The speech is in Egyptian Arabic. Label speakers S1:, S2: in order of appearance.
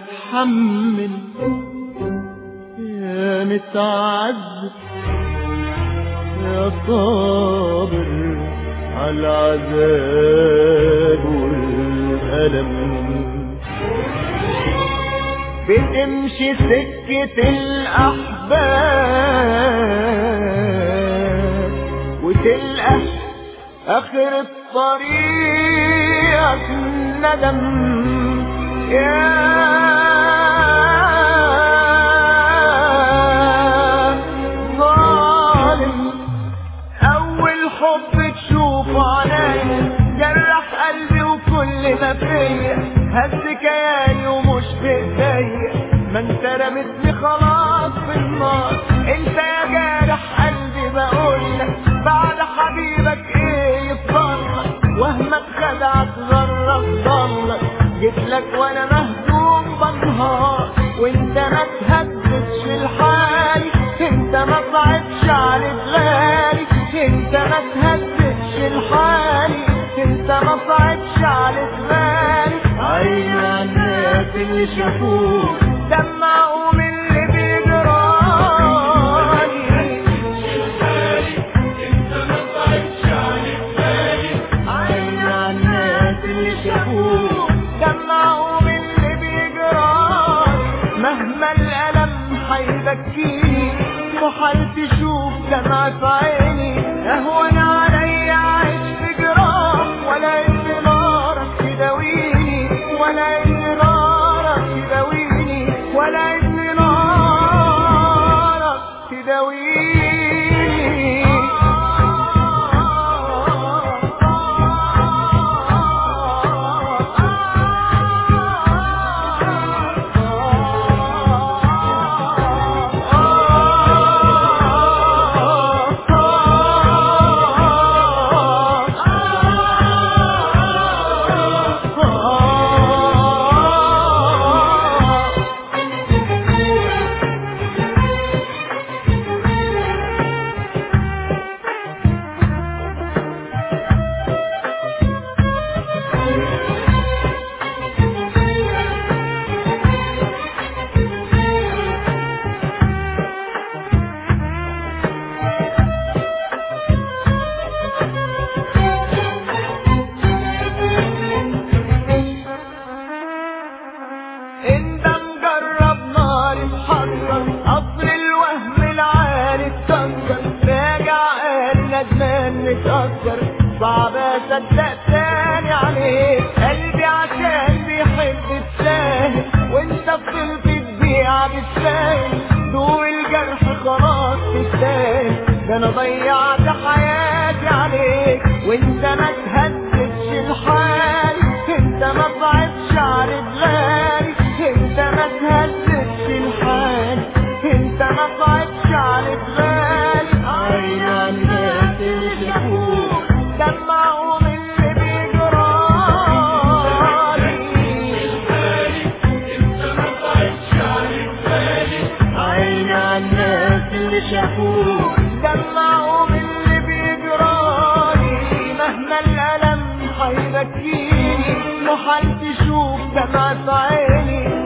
S1: متحمل يا متعذب يا صابر على العذاب والألم بتمشي سكة الأحباب وتلقى آخر الطريق ندم يا ظالم أول حب تشوفه عليا جرح قلبي وكل ما فيا هز كياني ومش بإيديا ما انت رمتني خلاص في النار انت يا جارح قلبي بقولك بعد حبيبك ايه يفضلك وهمك خدعك غرك ضلك جيتلك وانا مهزوم بنهار وانت ما تهددش الحالي انت ما صعدش على غالي انت ما تهددش الحالي انت ما صعدش على غالي عين على الناس اللي شافوك دمعوا من اللي بيجرالي عين على الناس اللي شافوك دمعوا من اللي بيجرالي مهما الألم هيبكيني محال تشوف دمع في عيني أهون عليا أعيش في جراح ولا إن نارك تداويني ولا إن نارك تداويني ولا إن نارك تداويني انت مجرب نار محرر قصر الوهم العالي اتكسر راجع قال ندمان متأثر صعب اصدق تاني عليك قلبي عشان بيحب الساهل وانت فضلت تبيع بالساهل دوق الجرح خلاص تستاهل ده انا ضيعت حياتي عليك وانت ما تهددش الحال انت ما صعدش على دماغي انت ما تهددش الحال انت ما صعدش على دماغي عين على الناس اللي شافوك دمعوا من اللي بيجرالي عين على الناس اللي شافوك دمعوا من اللي بيجرالي مهما الألم هيبكيني محال تشوف دمعة عيني